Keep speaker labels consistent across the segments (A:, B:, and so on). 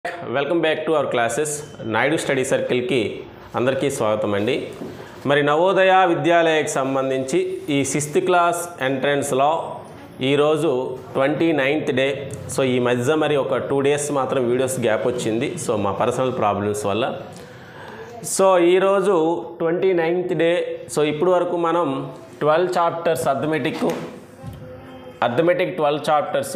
A: welcome back to our classes Naidu study సర్కిల్కి అందరికీ స్వాగతం అండి మరి నవోదయ విద్యాలయకి సంబంధించి ఈ సిక్స్త్ క్లాస్ ఎంట్రన్స్లో ఈరోజు ట్వంటీ నైన్త్ డే సో ఈ మధ్య మరి ఒక టూ డేస్ మాత్రం వీడియోస్ గ్యాప్ వచ్చింది సో మా పర్సనల్ ప్రాబ్లమ్స్ వల్ల సో ఈరోజు ట్వంటీ నైన్త్ డే సో ఇప్పుడు వరకు మనం twelve chapters arithmetic arithmetic twelve chapters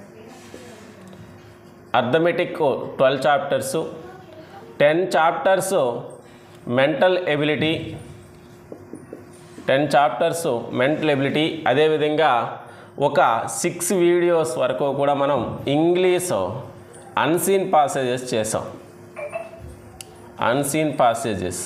A: arithmetic twelve chapters ten chapters mental ability ten chapters mental ability అదేవిధంగా ఒక సిక్స్ వీడియోస్ వరకు కూడా మనం ఇంగ్లీష్ అన్సీన్ పాసేజెస్ చేసాం అన్సీన్ పాసేజెస్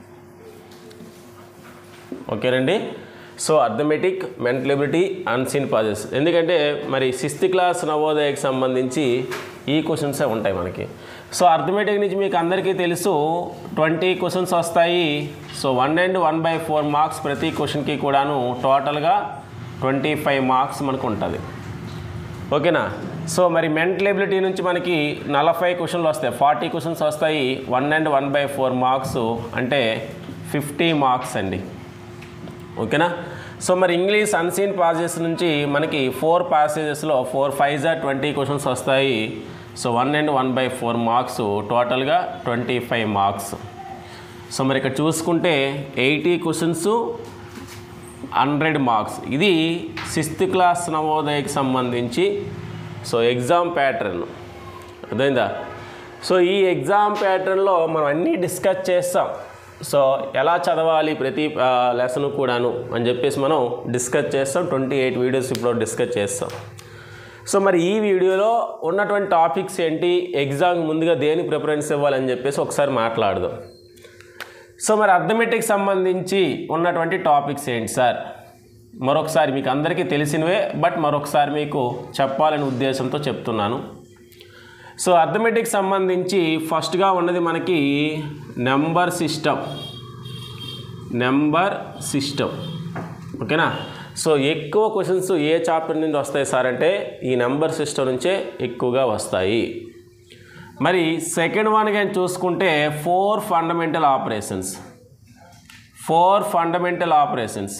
A: ఓకేనండి so arithmetic mental ability unseen passages ఎందుకంటే మరి సిక్స్త్ క్లాస్ నవోదయకి సంబంధించి ఈ క్వశ్చన్సే ఉంటాయి మనకి సో అర్థమెటిక్ నుంచి మీకు అందరికీ తెలుసు ట్వంటీ క్వశ్చన్స్ వస్తాయి so one and one by four marks ప్రతి క్వశ్చన్కి కూడాను టోటల్గా ట్వంటీ ఫైవ్ మార్క్స్ మనకు ఉంటుంది ఓకేనా సో మరి మెంటల్ ఎబిలిటీ నుంచి మనకి నలభై క్వశ్చన్లు వస్తాయి ఫార్టీ క్వశ్చన్స్ వస్తాయి one and one by four marks అంటే ఫిఫ్టీ మార్క్స్ అండి ఓకేనా సో మరి ఇంగ్లీష్ అన్సీన్ పాసెస్ నుంచి మనకి ఫోర్ పాసేజెస్లో ఫోర్ ఫైవ్ జా ట్వంటీ క్వశ్చన్స్ వస్తాయి so one and one by four marks టోటల్గా ట్వంటీ ఫైవ్ మార్క్స్ సో మరి ఇక్కడ చూసుకుంటే ఎయిటీ క్వశ్చన్స్ హండ్రెడ్ మార్క్స్ ఇది సిక్స్త్ క్లాస్ నవోదయకి సంబంధించి సో ఎగ్జామ్ ప్యాటర్న్ అర్థమైందా సో ఈ ఎగ్జామ్ ప్యాటర్న్లో మనం అన్నీ డిస్కస్ చేస్తాం సో ఎలా చదవాలి ప్రతి లెసన్ కూడాను అని చెప్పేసి మనం డిస్కస్ చేస్తాం ట్వంటీ ఎయిట్ వీడియోస్ ఇప్పుడు డిస్కస్ చేస్తాం సో మరి ఈ వీడియోలో ఉన్నటువంటి టాపిక్స్ ఏంటి ఎగ్జామ్ ముందుగా దేని ప్రిఫరెన్స్ ఇవ్వాలని చెప్పేసి ఒకసారి మాట్లాడదాం సో మరి అర్థమెటిక్ సంబంధించి ఉన్నటువంటి టాపిక్స్ ఏంటి సార్ మరొకసారి మీకు అందరికీ తెలిసినవే బట్ మరొకసారి మీకు చెప్పాలనే ఉద్దేశంతో చెప్తున్నాను సో అర్థమెటిక్ సంబంధించి ఫస్ట్గా ఉన్నది మనకి నెంబర్ సిస్టమ్ నెంబర్ సిస్టమ్ ఓకేనా సో ఎక్కువ క్వశ్చన్స్ ఏ చాప్టర్ నుండి వస్తాయి సార్ అంటే ఈ నెంబర్ సిస్టమ్ నుంచే ఎక్కువగా వస్తాయి మరి సెకండ్ వన్ కానీ చూసుకుంటే four fundamental operations four fundamental operations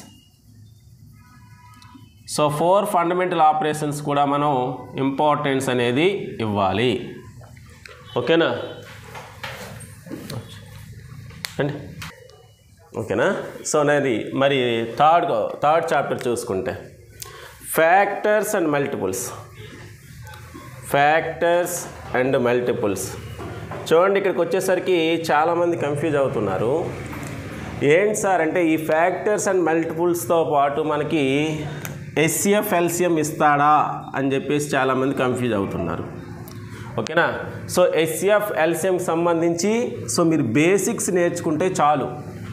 A: so four fundamental operations కూడా మనం ఇంపార్టెన్స్ అనేది ఇవ్వాలి ఓకేనా అండి ఓకేనా సో నాది మరి థర్డ్ థర్డ్ చాప్టర్ చూసుకుంటే factors and multiples factors and multiples చూడండి ఇక్కడికి వచ్చేసరికి చాలామంది కన్ఫ్యూజ్ అవుతున్నారు ఏంటి సార్ అంటే ఈ ఫ్యాక్టర్స్ అండ్ మల్టిపుల్స్తో పాటు మనకి ఎస్సిఎఫ్ ఎల్సిఎం ఇస్తాడా అని చెప్పేసి చాలామంది కన్ఫ్యూజ్ అవుతున్నారు ఓకేనా సో ఎస్సిఎఫ్ ఎల్సిఎంకి సంబంధించి సో మీరు బేసిక్స్ నేర్చుకుంటే చాలు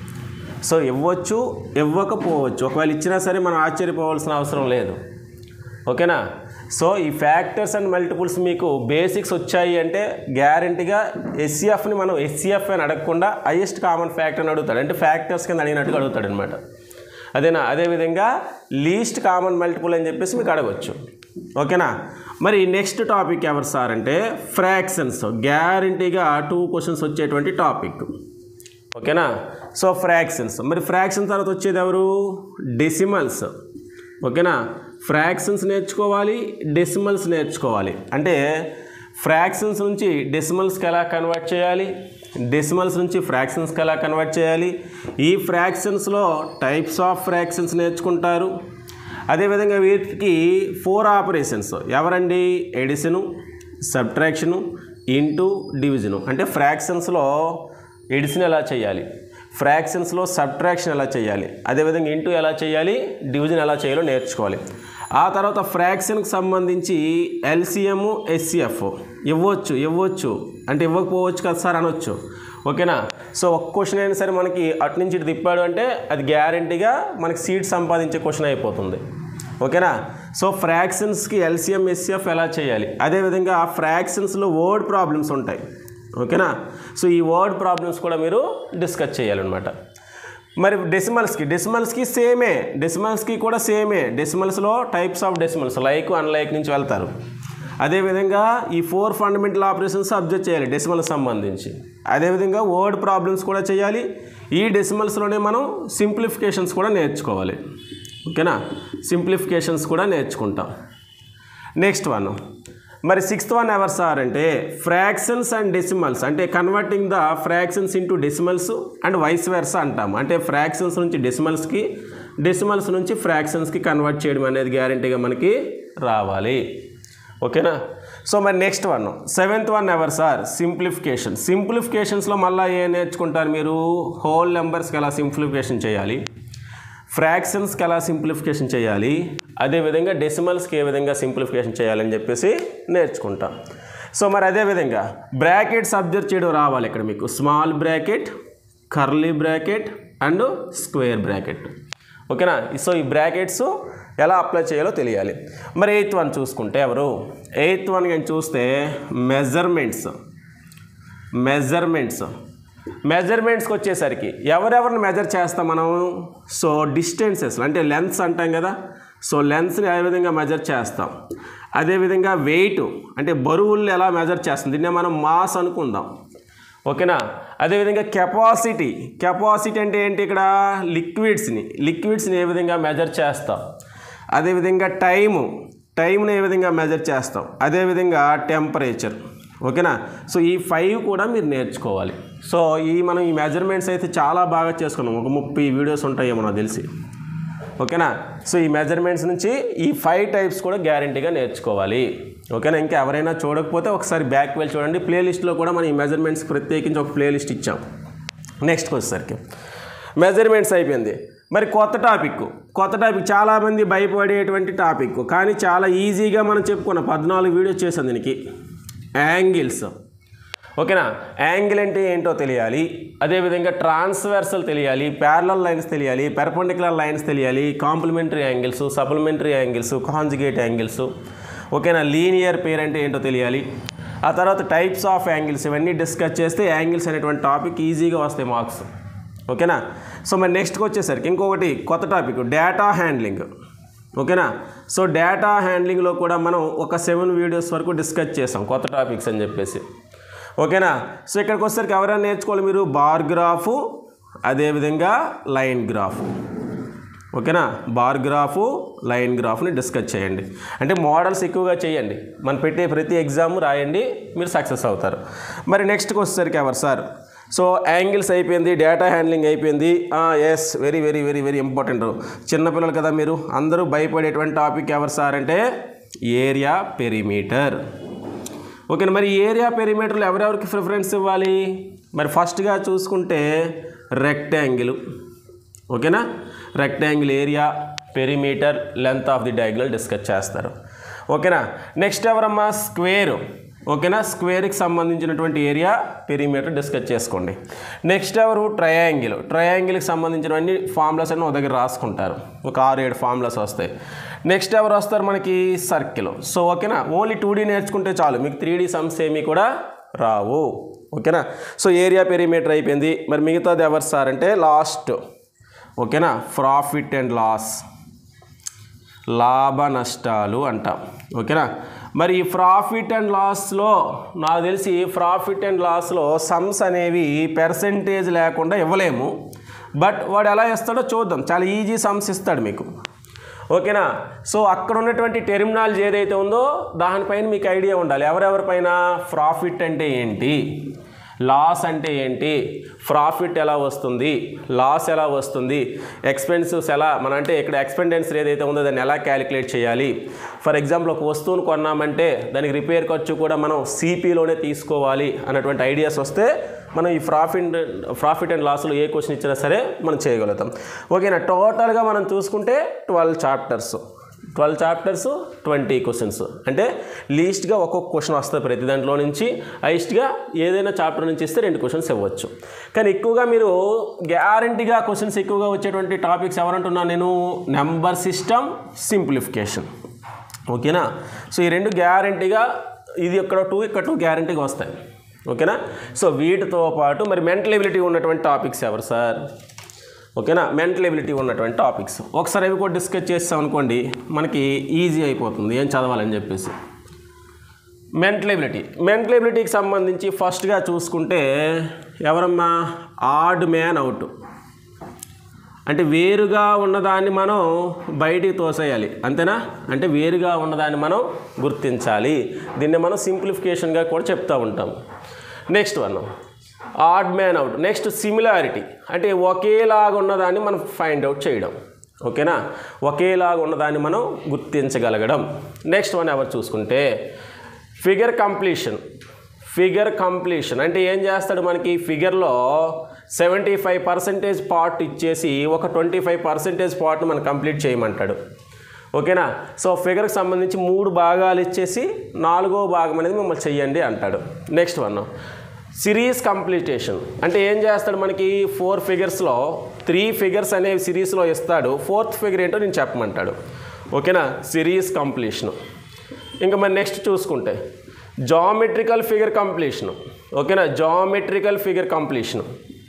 A: సో ఇవ్వచ్చు ఇవ్వకపోవచ్చు ఒకవేళ ఇచ్చినా సరే మనం ఆశ్చర్యపోవాల్సిన అవసరం లేదు ఓకేనా సో ఈ ఫ్యాక్టర్స్ అండ్ మల్టిపుల్స్ మీకు బేసిక్స్ వచ్చాయి అంటే గ్యారంటీగా ఎస్సీఎఫ్ని మనం ఎస్సీఎఫ్ అని అడగకుండా హైయెస్ట్ కామన్ ఫ్యాక్టర్ అని అడుగుతాడు అంటే ఫ్యాక్టర్స్ కింద అడిగినట్టుగా అడుగుతాడు అనమాట అదేనా అదేవిధంగా లీస్ట్ కామన్ మల్టిపుల్ అని చెప్పేసి మీకు అడగవచ్చు ఓకేనా మరి నెక్స్ట్ టాపిక్ ఎవరు సార్ అంటే ఫ్రాక్షన్స్ గ్యారంటీగా టూ క్వశ్చన్స్ వచ్చేటువంటి టాపిక్ ఓకేనా సో ఫ్రాక్షన్స్ మరి ఫ్రాక్షన్ తర్వాత వచ్చేది ఎవరు డెసిమల్స్ ఓకేనా ఫ్రాక్షన్స్ నేర్చుకోవాలి డెసిమల్స్ నేర్చుకోవాలి అంటే ఫ్రాక్షన్స్ నుంచి డెసిమల్స్కి ఎలా కన్వర్ట్ చేయాలి డెసిమల్స్ నుంచి ఫ్రాక్షన్స్కి ఎలా కన్వర్ట్ చేయాలి ఈ ఫ్రాక్షన్స్లో టైప్స్ ఆఫ్ ఫ్రాక్షన్స్ నేర్చుకుంటారు అదేవిధంగా వీటికి ఫోర్ ఆపరేషన్స్ ఎవరండి ఎడిషను సబ్ట్రాక్షను ఇంటూ డివిజను అంటే ఫ్రాక్షన్స్లో ఎడిషన్ ఎలా చేయాలి ఫ్రాక్షన్స్లో సబ్ట్రాక్షన్ ఎలా చేయాలి అదేవిధంగా ఇంటూ ఎలా చేయాలి డివిజన్ ఎలా చేయాలో నేర్చుకోవాలి ఆ తర్వాత ఫ్రాక్షన్కి సంబంధించి ఎల్సిఎం ఎస్సిఎఫ్ ఇవ్వచ్చు ఇవ్వచ్చు అంటే ఇవ్వకపోవచ్చు కదా సార్ అనొచ్చు ఓకేనా సో ఒక్క క్వశ్చన్ అయినా సరే మనకి అటు నుంచి ఇటు తిప్పాడు అంటే అది గ్యారంటీగా మనకి సీట్ సంపాదించే క్వశ్చన్ అయిపోతుంది ఓకేనా సో ఫ్రాక్షన్స్కి ఎల్సిఎం ఎస్సిఎఫ్ ఎలా చేయాలి అదేవిధంగా ఫ్రాక్షన్స్లో వర్డ్ ప్రాబ్లమ్స్ ఉంటాయి ఓకేనా సో ఈ వర్డ్ ప్రాబ్లమ్స్ కూడా మీరు డిస్కస్ చేయాలన్నమాట మరి డెసిమల్స్కి డెసిమల్స్కి సేమే డెసిమల్స్కి కూడా సేమే డెసిమల్స్లో types of decimals like unlike నుంచి వెళ్తారు అదేవిధంగా ఈ ఫోర్ ఫండమెంటల్ ఆపరేషన్స్ అబ్జర్వ్ చేయాలి డెసిమల్ సంబంధించి అదేవిధంగా వర్డ్ ప్రాబ్లమ్స్ కూడా చేయాలి ఈ డెసిమల్స్లోనే మనం సింప్లిఫికేషన్స్ కూడా నేర్చుకోవాలి ఓకేనా సింప్లిఫికేషన్స్ కూడా నేర్చుకుంటాం నెక్స్ట్ వన్ మరి సిక్స్త్ వన్ ఎవర్ సార్ అంటే ఫ్రాక్షన్స్ అండ్ డెసిమల్స్ అంటే converting the fractions into decimals and vice versa అంటాం అంటే ఫ్రాక్షన్స్ నుంచి డెసిమల్స్కి డెసిమల్స్ నుంచి ఫ్రాక్షన్స్కి కన్వర్ట్ చేయడం అనేది గ్యారంటీగా మనకి రావాలి ఓకేనా సో మరి నెక్స్ట్ వన్ సెవెంత్ వన్ ఎవర్ సార్ సింప్లిఫికేషన్ సింప్లిఫికేషన్స్లో మళ్ళీ ఏం నేర్చుకుంటారు మీరు హోల్ నెంబర్స్కి ఎలా సింప్లిఫికేషన్ చేయాలి ఫ్రాక్షన్స్కి ఎలా సింప్లిఫికేషన్ చేయాలి అదేవిధంగా డెసిమల్స్కి ఏ విధంగా సింప్లిఫికేషన్ చేయాలని చెప్పేసి నేర్చుకుంటాం సో మరి అదేవిధంగా బ్రాకెట్స్ అబ్జర్వ్ చేయడం రావాలి ఇక్కడ మీకు small bracket curly bracket and square bracket ఓకేనా సో ఈ బ్రాకెట్స్ ఎలా అప్లై చేయాలో తెలియాలి మరి ఎయిత్ వన్ చూసుకుంటే ఎవరు ఎయిత్ వన్ కానీ చూస్తే మెజర్మెంట్స్ మెజర్మెంట్స్ మెజర్మెంట్స్కి వచ్చేసరికి ఎవరెవరిని మెజర్ చేస్తాం మనం సో డిస్టెన్సెస్ అంటే లెన్స్ అంటాం కదా సో లెన్స్ని ఏ విధంగా మెజర్ చేస్తాం అదేవిధంగా వెయిట్ అంటే బరువుల్ని ఎలా మెజర్ చేస్తాం దీన్నే మనం మాస్ అనుకుందాం ఓకేనా అదేవిధంగా కెపాసిటీ కెపాసిటీ అంటే ఏంటి ఇక్కడ లిక్విడ్స్ని లిక్విడ్స్ని ఏ విధంగా మెజర్ చేస్తాం అదేవిధంగా టైము టైంని ఏ విధంగా మెజర్ చేస్తాం అదేవిధంగా టెంపరేచర్ ఓకేనా సో ఈ ఫైవ్ కూడా మీరు నేర్చుకోవాలి సో ఈ మనం ఈ మెజర్మెంట్స్ అయితే చాలా బాగా చేసుకున్నాం ఒక ముప్పై వీడియోస్ ఉంటాయేమో నాకు తెలిసి ఓకేనా సో ఈ మెజర్మెంట్స్ నుంచి ఈ ఫైవ్ టైప్స్ కూడా గ్యారంటీగా నేర్చుకోవాలి ఓకేనా ఇంకా ఎవరైనా చూడకపోతే ఒకసారి బ్యాక్ వెళ్ళి చూడండి ప్లేలిస్ట్లో కూడా మనం ఈ మెజర్మెంట్స్ ప్రత్యేకించి ఒక ప్లేలిస్ట్ ఇచ్చాం నెక్స్ట్కి వచ్చేసరికి మెజర్మెంట్స్ అయిపోయింది మరి కొత్త టాపిక్ కొత్త టాపిక్ చాలామంది భయపడేటువంటి టాపిక్ కానీ చాలా ఈజీగా మనం చెప్పుకున్నాం పద్నాలుగు వీడియోస్ చేసాం దీనికి యాంగిల్స్ ఓకేనా యాంగిల్ అంటే ఏంటో తెలియాలి అదేవిధంగా ట్రాన్స్వర్సల్ తెలియాలి ప్యారలల్ లైన్స్ తెలియాలి పెర్పెండికులర్ లైన్స్ తెలియాలి complementary angles supplementary angles conjugate angles ఓకేనా లీనియర్ పేర్ అంటే ఏంటో తెలియాలి ఆ తర్వాత టైప్స్ ఆఫ్ యాంగిల్స్ ఇవన్నీ డిస్కస్ చేస్తే యాంగిల్స్ అనేటువంటి టాపిక్ ఈజీగా వస్తాయి మార్క్స్ ఓకేనా సో మరి నెక్స్ట్కి వచ్చేసరికి ఇంకొకటి కొత్త టాపిక్ డేటా హ్యాండ్లింగ్ ఓకేనా సో డేటా హ్యాండ్లింగ్లో కూడా మనం ఒక సెవెన్ వీడియోస్ వరకు డిస్కస్ చేసాం కొత్త టాపిక్స్ అని చెప్పేసి ఓకేనా సో ఇక్కడికి వచ్చేసరికి ఎవరైనా నేర్చుకోవాలి మీరు బార్ గ్రాఫు అదేవిధంగా లైన్ గ్రాఫు ఓకేనా బార్ గ్రాఫు లైన్ గ్రాఫ్ని డిస్కస్ చేయండి అంటే మోడల్స్ ఎక్కువగా చేయండి మనం పెట్టే ప్రతి ఎగ్జామ్ రాయండి మీరు సక్సెస్ అవుతారు మరి నెక్స్ట్కి వచ్చేసరికి ఎవరు సార్ సో యాంగిల్స్ అయిపోయింది డేటా హ్యాండ్లింగ్ అయిపోయింది yes very very very very important చిన్నపిల్లలు కదా మీరు అందరూ భయపడేటువంటి టాపిక్ ఎవరు సార్ అంటే ఏరియా పెరిమీటర్ ఓకే మరి ఏరియా పెరిమీటర్లో ఎవరెవరికి ప్రిఫరెన్స్ ఇవ్వాలి మరి ఫస్ట్గా చూసుకుంటే రెక్టాంగిల్ ఓకేనా rectangle area perimeter length of the diagonal discuss చేస్తారు ఓకేనా నెక్స్ట్ ఎవరమ్మా స్క్వేర్ ఓకేనా స్క్వేర్కి సంబంధించినటువంటి ఏరియా పెరిమీటర్ డిస్కస్ చేసుకోండి నెక్స్ట్ ఎవరు ట్రయాంగిల్ ట్రయాంగిల్కి సంబంధించినవన్నీ ఫార్ములాస్ అన్ని ఒక దగ్గర రాసుకుంటారు ఒక ఆరు ఏడు ఫార్ములాస్ వస్తాయి నెక్స్ట్ ఎవరు వస్తారు మనకి సర్కిల్ సో ఓకేనా ఓన్లీ టూ డీ నేర్చుకుంటే చాలు మీకు త్రీ డీ సమ్స్ ఏమీ కూడా రావు ఓకేనా సో ఏరియా పెరిమీటర్ అయిపోయింది మరి మిగతాది ఎవరు సార్ అంటే లాస్ట్ ఓకేనా ప్రాఫిట్ అండ్ లాస్ లాభ నష్టాలు అంటాం ఓకేనా మరి ఈ ప్రాఫిట్ అండ్ లాస్లో నాకు తెలిసి ప్రాఫిట్ అండ్ లాస్లో సమ్స్ అనేవి పెర్సెంటేజ్ లేకుండా ఇవ్వలేము బట్ వాడు ఎలా ఇస్తాడో చూద్దాం చాలా ఈజీ సమ్స్ ఇస్తాడు మీకు ఓకేనా సో అక్కడ ఉన్నటువంటి టెర్మినాలజీ ఏదైతే ఉందో దానిపైన మీకు ఐడియా ఉండాలి ఎవరెవరిపైన ప్రాఫిట్ అంటే ఏంటి లాస్ అంటే ఏంటి ప్రాఫిట్ ఎలా వస్తుంది లాస్ ఎలా వస్తుంది ఎక్స్పెన్సివ్స్ ఎలా మన అంటే ఇక్కడ ఎక్స్పెండెన్సర్ ఏదైతే ఉందో దాన్ని ఎలా క్యాలిక్యులేట్ చేయాలి ఫర్ ఎగ్జాంపుల్ ఒక వస్తువును కొన్నామంటే దానికి రిపేర్ ఖర్చు కూడా మనం సిపిలోనే తీసుకోవాలి అన్నటువంటి ఐడియాస్ వస్తే మనం ఈ ప్రాఫిట్ ప్రాఫిట్ అండ్ లాస్లో ఏ క్వశ్చన్ ఇచ్చినా సరే మనం చేయగలుగుతాం ఓకేనా టోటల్గా మనం చూసుకుంటే twelve chapters twelve chapters twenty questions అంటే లీస్ట్గా ఒక్కొక్క క్వశ్చన్ వస్తుంది ప్రతి దాంట్లో నుంచి హైస్ట్గా ఏదైనా చాప్టర్ నుంచి ఇస్తే రెండు క్వశ్చన్స్ ఇవ్వచ్చు కానీ ఎక్కువగా మీరు గ్యారంటీగా క్వశ్చన్స్ ఎక్కువగా వచ్చేటువంటి టాపిక్స్ ఎవరంటున్నా నేను నెంబర్ సిస్టమ్ సింప్లిఫికేషన్ ఓకేనా సో ఈ రెండు గ్యారంటీగా ఇది ఇక్కడ టూ ఇక్కడ టూ గ్యారంటీగా వస్తాయి ఓకేనా సో వీటితో పాటు మరి మెంటల్ ఎబిలిటీ ఉన్నటువంటి టాపిక్స్ ఎవరు సార్ ఓకేనా మెంటల్ ఎబిలిటీ ఉన్నటువంటి టాపిక్స్ ఒకసారి అవి కూడా డిస్కస్ చేస్తాం అనుకోండి మనకి ఈజీ అయిపోతుంది ఏం చదవాలని చెప్పేసి మెంటల్ ఎబిలిటీ మెంటల్ ఎబిలిటీకి సంబంధించి ఫస్ట్గా చూసుకుంటే ఎవరమ్మా ఆడ్ మ్యాన్ అవుట్ అంటే వేరుగా ఉన్నదాన్ని మనం బయటికి తోసేయాలి అంతేనా అంటే వేరుగా ఉన్నదాన్ని మనం గుర్తించాలి దీన్ని మనం సింప్లిఫికేషన్గా కూడా చెప్తూ ఉంటాం next one odd man out next similarity అంటే ఒకేలాగా ఉన్నదాన్ని మనం ఫైండ్ అవుట్ చేయడం ఓకేనా ఒకేలాగా ఉన్నదాన్ని మనం గుర్తించగలగడం నెక్స్ట్ వన్ ఎవరు చూసుకుంటే ఫిగర్ కంప్లీషన్ ఫిగర్ కంప్లీషన్ అంటే ఏం చేస్తాడు మనకి ఫిగర్లో సెవెంటీ ఫైవ్ పర్సెంటేజ్ పార్ట్ ఇచ్చేసి ఒక ట్వంటీ ఫైవ్ పర్సెంటేజ్ పార్ట్ని మనం కంప్లీట్ చేయమంటాడు ఓకేనా సో ఫిగర్కి సంబంధించి మూడు భాగాలు ఇచ్చేసి నాలుగో భాగం అనేది మిమ్మల్ని చెయ్యండి అంటాడు నెక్స్ట్ వన్ సిరీస్ కంప్లీటేషన్ అంటే ఏం చేస్తాడు మనకి ఫోర్ ఫిగర్స్లో త్రీ ఫిగర్స్ అనేవి సిరీస్లో ఇస్తాడు ఫోర్త్ ఫిగర్ ఏంటో నేను చెప్పమంటాడు ఓకేనా సిరీస్ కంప్లీషన్ ఇంకా మరి నెక్స్ట్ చూసుకుంటే జామెట్రికల్ ఫిగర్ కంప్లీషన్ ఓకేనా geometrical figure completion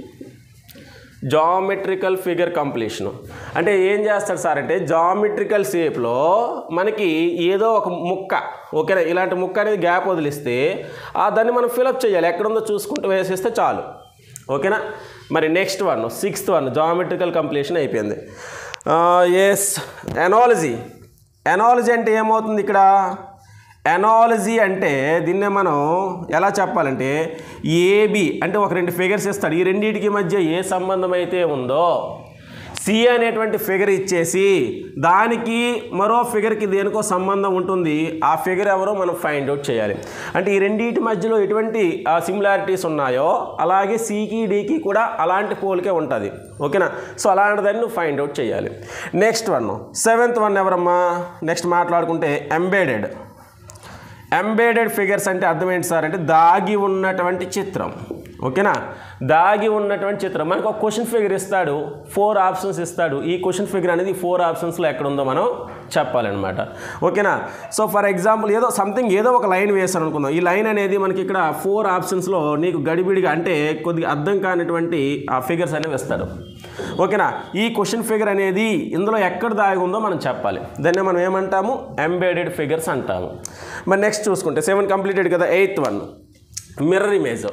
A: geometrical figure completion అంటే ఏం చేస్తాడు సార్ అంటే జామెట్రికల్ షేప్లో మనకి ఏదో ఒక ముక్క ఓకేనా ఇలాంటి ముక్క అనేది గ్యాప్ వదిలిస్తే ఆ దాన్ని మనం ఫిలప్ చేయాలి ఎక్కడుందో చూసుకుంటూ వేసేస్తే చాలు ఓకేనా మరి next one sixth one geometrical completion అయిపోయింది ఎస్ ఎనాలజీ ఎనాలజీ అంటే ఏమవుతుంది ఇక్కడ ఎనాలజీ అంటే దీన్నే మనం ఎలా చెప్పాలంటే ఏబి అంటే ఒక రెండు ఫిగర్స్ ఇస్తాడు ఈ రెండింటికి మధ్య ఏ సంబంధం అయితే ఉందో సి అనేటువంటి ఫిగర్ ఇచ్చేసి దానికి మరో ఫిగర్కి దేనికో సంబంధం ఉంటుంది ఆ ఫిగర్ ఎవరో మనం ఫైండ్ అవుట్ చేయాలి అంటే ఈ రెండింటి మధ్యలో ఎటువంటి సిమిలారిటీస్ ఉన్నాయో అలాగే సికి డికి కూడా అలాంటి పోలికే ఉంటుంది ఓకేనా సో అలాంటిదాన్ని నువ్వు ఫైండ్ అవుట్ చేయాలి నెక్స్ట్ వన్ సెవెంత్ వన్ ఎవరమ్మా నెక్స్ట్ మాట్లాడుకుంటే ఎంబేడెడ్ ఎంబేడెడ్ ఫిగర్స్ అంటే అర్థం ఏంటి సార్ అంటే దాగి ఉన్నటువంటి చిత్రం ఓకేనా దాగి ఉన్నటువంటి చిత్రం మనకు ఒక క్వశ్చన్ ఫిగర్ ఇస్తాడు ఫోర్ ఆప్షన్స్ ఇస్తాడు ఈ క్వశ్చన్ ఫిగర్ అనేది ఫోర్ ఆప్షన్స్లో ఎక్కడ ఉందో మనం చెప్పాలన్నమాట ఓకేనా సో ఫర్ ఎగ్జాంపుల్ ఏదో సంథింగ్ ఏదో ఒక లైన్ వేసాను అనుకుందాం ఈ లైన్ అనేది మనకి ఇక్కడ ఫోర్ ఆప్షన్స్లో నీకు గడిబిడిగా అంటే కొద్దిగా అర్థం కానిటువంటి ఆ ఫిగర్స్ అనేవి ఇస్తాడు ఓకేనా ఈ క్వశ్చన్ ఫిగర్ అనేది ఇందులో ఎక్కడ దాగి ఉందో మనం చెప్పాలి దాన్ని మనం ఏమంటాము ఎంబేడెడ్ ఫిగర్స్ అంటాము మరి నెక్స్ట్ చూసుకుంటే సెవెన్ కంప్లీటెడ్ కదా eighth one mirror image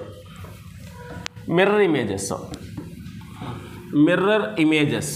A: mirror images mirror images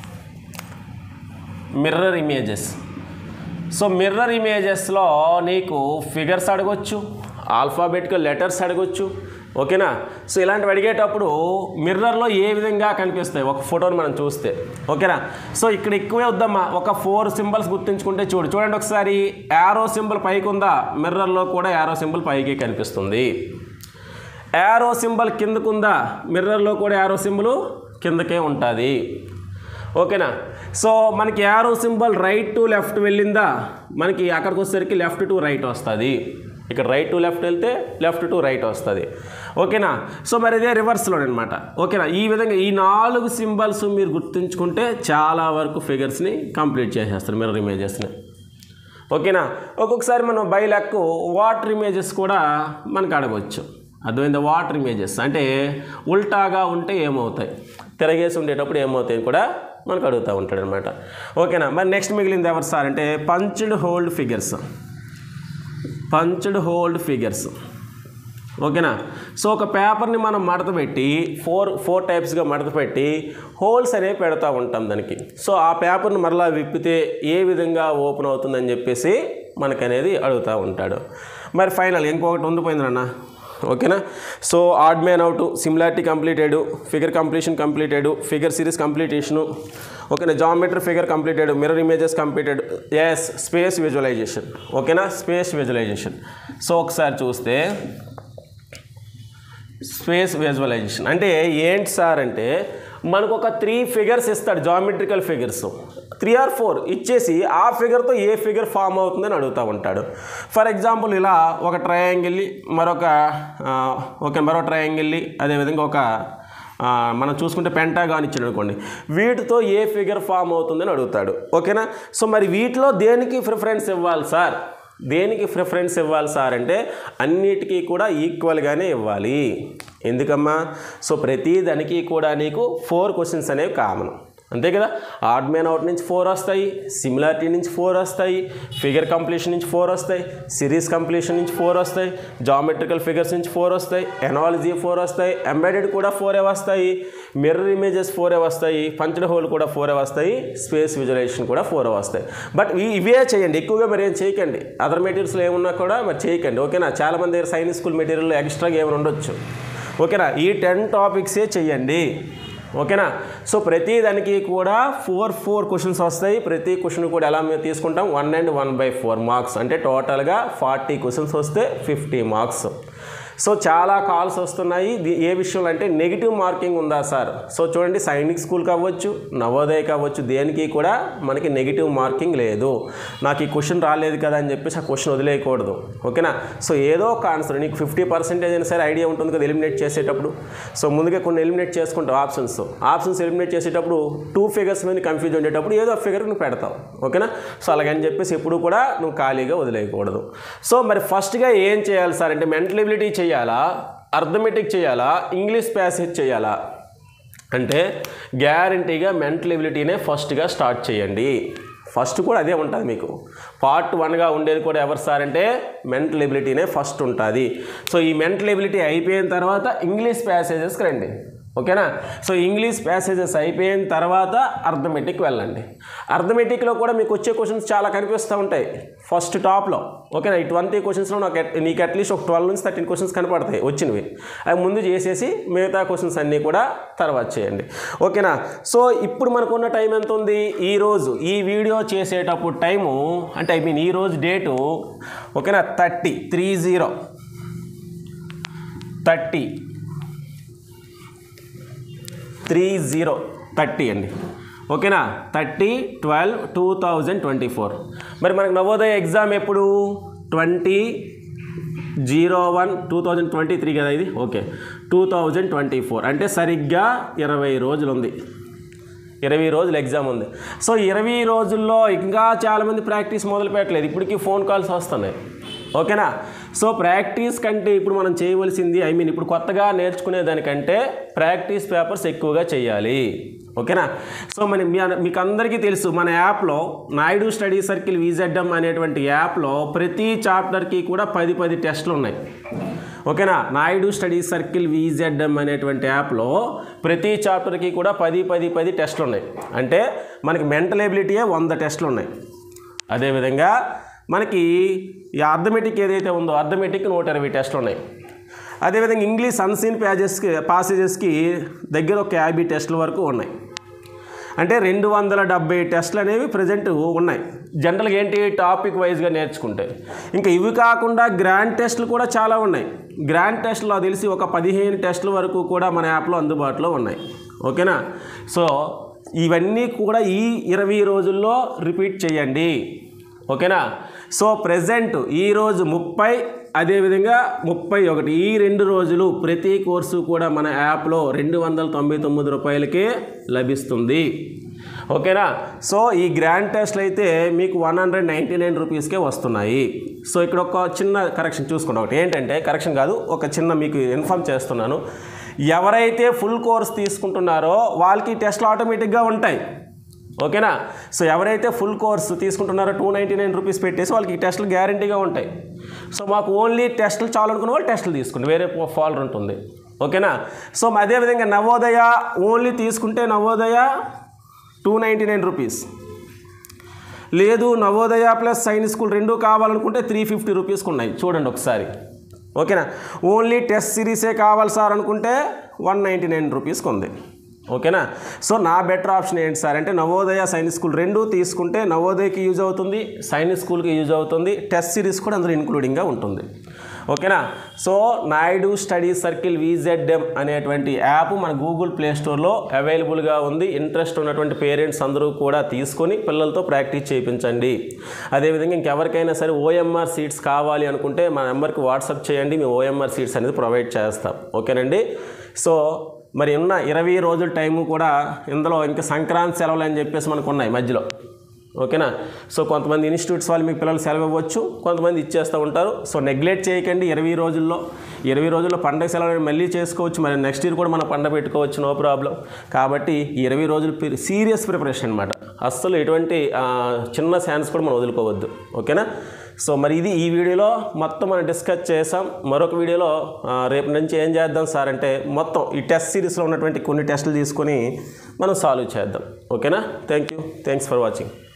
A: mirror images so mirror ఇమేజెస్లో నీకు ఫిగర్స్ అడగొచ్చు ఆల్ఫాబెటికల్ లెటర్స్ అడగొచ్చు ఓకేనా సో ఇలాంటివి అడిగేటప్పుడు మిర్రర్లో ఏ విధంగా కనిపిస్తాయి ఒక ఫోటోని మనం చూస్తే ఓకేనా సో ఇక్కడ ఎక్కువే వద్దమ్మా ఒక ఫోర్ సింబల్స్ గుర్తుంచుకుంటే చూడు చూడండి ఒకసారి యారో సింబల్ పైకి ఉందా మిర్రర్లో కూడా యారో సింబల్ పైకి కనిపిస్తుంది యారో సింబల్ కిందకుందా మిర్రర్లో కూడా యారో సింబల్ కిందకే ఉంటుంది ఓకేనా సో మనకి arrow symbol right to left వెళ్ళిందా మనకి అక్కడికి వచ్చేసరికి లెఫ్ట్ టు రైట్ వస్తుంది ఇక్కడ రైట్ టు లెఫ్ట్ వెళ్తే లెఫ్ట్ టు రైట్ వస్తుంది ఓకేనా సో మరి ఇదే రివర్స్లో అనమాట ఓకేనా ఈ విధంగా ఈ నాలుగు సింబల్స్ మీరు గుర్తుంచుకుంటే చాలా వరకు ఫిగర్స్ని కంప్లీట్ చేసేస్తారు మిర్రర్ ఇమేజెస్ని ఓకేనా ఒక్కొక్కసారి మనం బై లెక్ వాటర్ ఇమేజెస్ కూడా మనకు అడగవచ్చు అర్థమైంది వాటర్ ఇమేజెస్ అంటే ఉల్టాగా ఉంటే ఏమవుతాయి తిరగేసి ఉండేటప్పుడు ఏమవుతాయి అని కూడా మనకు అడుగుతూ ఉంటాడు అనమాట ఓకేనా మరి నెక్స్ట్ మిగిలింది ఎవరు సార్ అంటే punched hold figures punched hold figures ఓకేనా సో ఒక పేపర్ని మనం మడత పెట్టి ఫోర్ ఫోర్ టైప్స్గా మడత పెట్టి హోల్స్ అనేవి పెడతా ఉంటాం దానికి సో ఆ పేపర్ని మరలా విప్పితే ఏ విధంగా ఓపెన్ అవుతుందని చెప్పేసి మనకనేది అడుగుతూ ఉంటాడు మరి ఫైనల్ ఇంకొకటి ఉండిపోయింది అన్న ఓకేనా so odd man out similarity completed figure completion completed figure series completion ఓకేనా geometry figure completed mirror images completed yes space visualization ఓకేనా స్పేస్ విజువలైజేషన్ సో ఒకసారి చూస్తే స్పేస్ విజువలైజేషన్ అంటే ఏంటి సార్ అంటే మనకు ఒక త్రీ ఫిగర్స్ ఇస్తాడు geometrical figures three or four ఇచ్చేసి ఆ ఫిగర్తో ఏ ఫిగర్ ఫామ్ అవుతుందని అడుగుతూ ఉంటాడు ఫర్ ఎగ్జాంపుల్ ఇలా ఒక ట్రయాంగిల్ మరొక ఆ, ఓకే మరో ట్రయాంగిల్ అదేవిధంగా ఒక ఆ, మనం చూసుకుంటే పెంటాగాన్ ఇచ్చాడు అనుకోండి వీటితో ఏ ఫిగర్ ఫామ్ అవుతుందని అడుగుతాడు ఓకేనా సో మరి వీటిలో దేనికి ప్రిఫరెన్స్ ఇవ్వాలి సార్ దేనికి ప్రిఫరెన్స్ ఇవ్వాలి సార్ అంటే అన్నిటికీ కూడా ఈక్వల్గానే ఇవ్వాలి ఎందుకమ్మా సో ప్రతి దానికి కూడా నీకు ఫోర్ క్వశ్చన్స్ అనేవి కామన్ అంతే కదా ఆడ్ మ్యాన్ అవుట్ నుంచి ఫోర్ వస్తాయి సిమిలారిటీ నుంచి ఫోర్ వస్తాయి ఫిగర్ కంప్లీషన్ నుంచి ఫోర్ వస్తాయి సిరీస్ కంప్లీషన్ నుంచి ఫోర్ వస్తాయి జామెట్రికల్ ఫిగర్స్ నుంచి ఫోర్ వస్తాయి ఎనాలజీ ఫోర్ వస్తాయి ఎంబెడెడ్ కూడా ఫోరే వస్తాయి మిర్రర్ ఇమేజెస్ ఫోరే వస్తాయి పంచడ్ హోల్ కూడా ఫోరే వస్తాయి స్పేస్ విజువలైజేషన్ కూడా ఫోర్ వస్తాయి బట్ ఈ- ఇవే చేయండి ఎక్కువగా మరి ఏం చేయకండి అదర్ మెటీరియల్స్లో ఏమున్నా కూడా మరి చేయకండి ఓకేనా చాలామంది దగ్గర సైన్స్ స్కూల్ మెటీరియల్ ఎక్స్ట్రాగా ఏమైనా ఉండొచ్చు ఓకేనా ఈ టెన్ టాపిక్సే చెయ్యండి ఓకేనా సో ప్రతి దానికి కూడా ఫోర్ ఫోర్ క్వశ్చన్స్ వస్తాయి ప్రతి క్వశ్చన్ కూడా ఎలా మేము తీసుకుంటాం one and one by four marks అంటే టోటల్గా ఫార్టీ క్వశ్చన్స్ వస్తే ఫిఫ్టీ మార్క్స్ సో చాలా కాల్స్ వస్తున్నాయి ఇది ఏ విషయంలో అంటే నెగిటివ్ మార్కింగ్ ఉందా సార్ సో చూడండి సైనిక్ స్కూల్ కావచ్చు నవోదయ కావచ్చు దేనికి కూడా మనకి నెగిటివ్ మార్కింగ్ లేదు నాకు ఈ క్వశ్చన్ రాలేదు కదా అని చెప్పేసి ఆ క్వశ్చన్ వదిలేయకూడదు ఓకేనా సో ఏదో ఒక ఆన్సర్ నీకు ఫిఫ్టీ పర్సెంటేజ్ అయినా సరే ఐడియా ఉంటుంది కదా ఎలిమినేట్ చేసేటప్పుడు సో ముందుగా కొన్ని ఎలిమినేట్ చేసుకుంటావు ఆప్షన్స్ ఆప్షన్స్ ఎలిమినేట్ చేసేటప్పుడు టూ ఫిగర్స్ మీద కన్ఫ్యూజ్ ఉండేటప్పుడు ఏదో ఫిగర్ నువ్వు పెడతావు ఓకేనా సో అలాగని చెప్పేసి ఎప్పుడు కూడా నువ్వు ఖాళీగా వదిలేయకూడదు సో మరి ఫస్ట్గా ఏం చేయాలి సార్ అంటే మెంటల్ ఎబిలిటీ చేయాలా అర్థమెటిక్ చేయాలా ఇంగ్లీష్ ప్యాసేజ్ చేయాలా అంటే గ్యారంటీగా మెంటల్ ఎబిలిటీనే ఫస్ట్గా స్టార్ట్ చేయండి ఫస్ట్ కూడా అదే ఉంటుంది మీకు పార్ట్ వన్గా ఉండేది కూడా ఎవరు సార్ అంటే మెంటల్ ఎబిలిటీనే ఫస్ట్ ఉంటుంది సో ఈ మెంటల్ ఎబిలిటీ అయిపోయిన తర్వాత ఇంగ్లీష్ ప్యాసేజెస్కి రండి ఓకేనా సో ఇంగ్లీష్ ప్యాసేజెస్ అయిపోయిన తర్వాత అర్థమెటిక్ వెళ్ళండి అర్థమెటిక్లో కూడా మీకు వచ్చే క్వశ్చన్స్ చాలా కనిపిస్తూ ఉంటాయి ఫస్ట్ టాప్లో ఓకేనా ఈ ట్వంటీ క్వశ్చన్స్లో నాకు at- నీకు అట్లీస్ట్ ఒక ట్వెల్వ్ నుంచి థర్టీన్ క్వశ్చన్స్ కనపడతాయి వచ్చినవి అవి ముందు చేసేసి మిగతా క్వశ్చన్స్ అన్నీ కూడా తర్వాత చేయండి ఓకేనా సో ఇప్పుడు మనకున్న టైం ఎంత ఉంది ఈ రోజు ఈ వీడియో చేసేటప్పుడు టైము అంటే ఐ మీన్ ఈ రోజు డేటు ఓకేనా thirty three zero thirty three zero thirty అండి ఓకేనా thirty twelve two thousand twenty four మరి మనకు నవోదయ ఎగ్జామ్ ఎప్పుడు twenty zero one two thousand twenty three కదా ఇది okay two thousand twenty four అంటే సరిగ్గా ఇరవై రోజులు ఉంది ఇరవై రోజులు ఎగ్జామ్ ఉంది సో ఇరవై రోజుల్లో ఇంకా చాలామంది ప్రాక్టీస్ మొదలు పెట్టలేదు ఇప్పటికీ ఫోన్ కాల్స్ వస్తున్నాయి ఓకేనా సో ప్రాక్టీస్ కంటే ఇప్పుడు మనం చేయవలసింది ఐ మీన్ ఇప్పుడు కొత్తగా నేర్చుకునే దానికంటే ప్రాక్టీస్ పేపర్స్ ఎక్కువగా చేయాలి ఓకేనా సో మన మీ మీకు అందరికీ తెలుసు మన యాప్లో నాయుడు స్టడీ సర్కిల్ విజెడ్ఎం అనేటువంటి యాప్లో ప్రతి చాప్టర్కి కూడా పది పది టెస్టులు ఉన్నాయి ఓకేనా నాయుడు స్టడీ సర్కిల్ విజెడ్ఎం అనేటువంటి యాప్లో ప్రతి చాప్టర్కి కూడా పది పది పది టెస్టులు ఉన్నాయి అంటే మనకి మెంటల్ ఎబిలిటీయే వంద టెస్టులు ఉన్నాయి అదేవిధంగా మనకి ఈ అర్థమెటిక్ ఏదైతే ఉందో అర్థమెటిక్ నూట ఇరవై టెస్టులు ఉన్నాయి అదేవిధంగా ఇంగ్లీష్ అన్సీన్ ప్యాజెస్కి పాసేజెస్కి దగ్గర ఒక యాభై టెస్టుల వరకు ఉన్నాయి అంటే రెండు వందల డెబ్బై టెస్టులు అనేవి ప్రజెంట్ ఉన్నాయి జనరల్గా ఏంటి టాపిక్ వైజ్గా నేర్చుకుంటే ఇంకా ఇవి కాకుండా గ్రాండ్ టెస్టులు కూడా చాలా ఉన్నాయి గ్రాండ్ టెస్టులు నాకు తెలిసి ఒక పదిహేను టెస్టుల వరకు కూడా మన యాప్లో అందుబాటులో ఉన్నాయి ఓకేనా సో ఇవన్నీ కూడా ఈ ఇరవై రోజుల్లో రిపీట్ చేయండి ఓకేనా సో ప్రజెంట్ ఈరోజు ముప్పై అదేవిధంగా ముప్పై ఒకటి ఈ రెండు రోజులు ప్రతి కోర్సు కూడా మన యాప్లో రెండు వందల తొంభై తొమ్మిది రూపాయలకే లభిస్తుంది ఓకేనా సో ఈ గ్రాండ్ టెస్ట్లు అయితే మీకు వన్ హండ్రెడ్ నైంటీ నైన్ రూపీస్కే వస్తున్నాయి సో ఇక్కడ ఒక చిన్న కరెక్షన్ చూసుకుంటాం ఒకటి ఏంటంటే కరెక్షన్ కాదు ఒక చిన్న మీకు ఇన్ఫామ్ చేస్తున్నాను ఎవరైతే ఫుల్ కోర్స్ తీసుకుంటున్నారో వాళ్ళకి టెస్ట్లు ఆటోమేటిక్గా ఉంటాయి ఓకేనా సో ఎవరైతే ఫుల్ కోర్స్ తీసుకుంటున్నారో టూ నైంటీ నైన్ రూపీస్ పెట్టేసి వాళ్ళకి ఈ టెస్టులు గ్యారంటీగా ఉంటాయి సో మాకు ఓన్లీ టెస్టులు చాలు అనుకున్న వాళ్ళు టెస్టులు తీసుకోండి వేరే ఫాల్డర్ ఉంటుంది ఓకేనా సో అదేవిధంగా నవోదయ ఓన్లీ తీసుకుంటే Navodaya two ninety nine rupees లేదు నవోదయ ప్లస్ సైన్స్ స్కూల్ రెండు కావాలనుకుంటే త్రీ ఫిఫ్టీ రూపీస్కి ఉన్నాయి చూడండి ఒకసారి ఓకేనా ఓన్లీ టెస్ట్ సిరీసే కావాలి సార్ అనుకుంటే వన్ నైంటీ నైన్ రూపీస్కి ఉంది ఓకేనా సో నా బెటర్ ఆప్షన్ ఏంటి సార్ అంటే నవోదయ సైన్స్ స్కూల్ రెండు తీసుకుంటే నవోదయకి యూజ్ అవుతుంది సైన్స్ స్కూల్కి యూజ్ అవుతుంది టెస్ట్ సిరీస్ కూడా అందులో ఇంక్లూడింగ్గా ఉంటుంది ఓకేనా so Naidu study circle VZM అనేటువంటి యాప్ మన గూగుల్ ప్లే స్టోర్లో అవైలబుల్గా ఉంది ఇంట్రెస్ట్ ఉన్నటువంటి పేరెంట్స్ అందరూ కూడా తీసుకొని పిల్లలతో ప్రాక్టీస్ చేయించండి అదేవిధంగా ఇంకెవరికైనా సరే ఓఎంఆర్ సీట్స్ కావాలి అనుకుంటే మా నెంబర్కి వాట్సాప్ చేయండి మేము ఓఎంఆర్ సీట్స్ అనేది ప్రొవైడ్ చేస్తాం ఓకేనండి సో మరి ఉన్న ఇరవై రోజుల టైము కూడా ఇందులో ఇంకా సంక్రాంతి సెలవులు అని చెప్పేసి మనకు ఉన్నాయి మధ్యలో ఓకేనా సో కొంతమంది ఇన్స్టిట్యూట్స్ వాళ్ళు మీ పిల్లలు సెలవు ఇవ్వచ్చు కొంతమంది ఇచ్చేస్తూ ఉంటారు సో నెగ్లెక్ట్ చేయకండి ఇరవై రోజుల్లో ఇరవై రోజుల్లో పండగ సెలవు మళ్ళీ చేసుకోవచ్చు మరి నెక్స్ట్ ఇయర్ కూడా మనం పండగ పెట్టుకోవచ్చు నో ప్రాబ్లం కాబట్టి ఈ ఇరవై రోజులు సీరియస్ ప్రిపరేషన్ అనమాట అస్సలు ఎటువంటి ఆ, చిన్న ఛాన్స్ కూడా మనం వదులుకోవద్దు ఓకేనా సో మరి ఇది ఈ వీడియోలో మొత్తం మనం డిస్కస్ చేసాం మరొక వీడియోలో ఆ, రేపు నుంచి ఏం చేద్దాం సార్ అంటే మొత్తం ఈ టెస్ట్ సిరీస్లో ఉన్నటువంటి కొన్ని టెస్టులు తీసుకొని మనం సాల్వ్ చేద్దాం ఓకేనా thank you thanks for watching